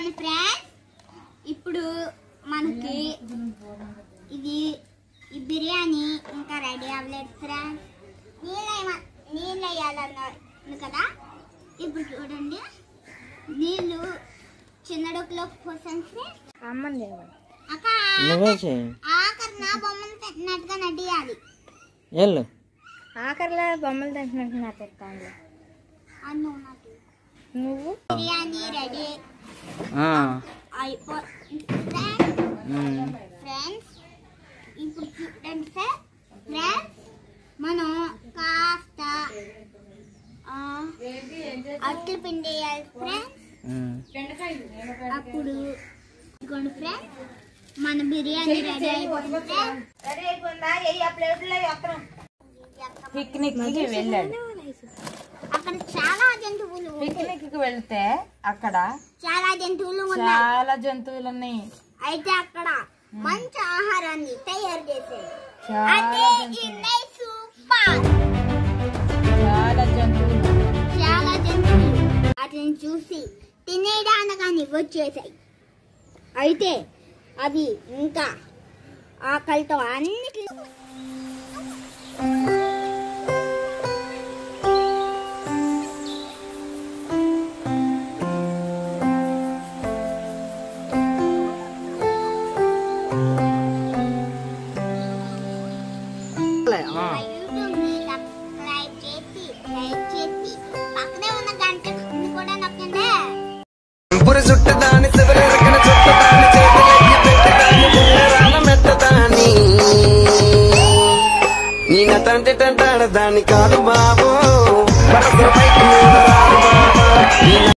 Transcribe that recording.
ఇదిగోండి ఫ్రెండ్స్ ఇప్పుడు మనకి ఇది ఈ బిర్యానీ ఇంకా రెడీ అవ్వలేదు ఫ్రెండ్స్ నీళ్ళు నీళ్ళు వేయాలన్నారు కదా ఇప్పుడు చూడండి నీళ్ళు చిన్న డొక్కులో పోసాను ఫ్రెండ్స్ అమ్మంది అక్క నువ్వే చేయి ఆఖరి నా బొమ్మను పెట్టినట్టుగా నడియాలి వెళ్ళు ఆఖరిలో బొమ్మలు తింటున్నట్టు నా పెట్టాను అన్ను నాకు నువ్వు బిర్యానీ రెడీ ఆ, అయిపో ఉమ్. ఫ్రెండ్స్ ఇప్పుడు చూడండి సార్ ఫ్రెండ్స్ మనం కాస్త ఆ, అట్లు పిండి వేయాలి ఫ్రెండ్స్ ఉమ్. అప్పుడు ఇదిగోండి ఫ్రెండ్స్ మన బిర్యానీ రెడీ అయిపోతుంది పిక్నిక్ కి వెళ్ళాడు అక్కడ చాలా జంతువులు ఉంటాయి. పిక్నిక్ కి వెళ్తే అక్కడ చాలా జంతువులు ఉన్నాయి చాలా జంతువులు ఉన్నాయి అయితే అక్కడ మంచి ఆహారాన్ని తయారు చేసేది చాలా అదే జంతువులు ఈ సూపర్ చాలా జంతువులు చాలా జంతువులు వాటిని చూసి తినేయడానగాని వచ్చేసాయి అయితే అవి ఇంకా ఆకలితో అన్నిటి ఆ. మా యూట్యూబ్ని సబ్స్క్రైబ్ చేసి లైక్ చేసి పక్కనే ఉన్న గంట కూడా నొక్కండి పురి చుట్టదాని శివరెరకన చుట్టదాని చేతులెత్తి పెట్టదాని ముందరాల మెట్టదాని నీ నటంటి టంటాడదాని కాదు బాబు బరస బైక్ మీద రాదు బాబు నీ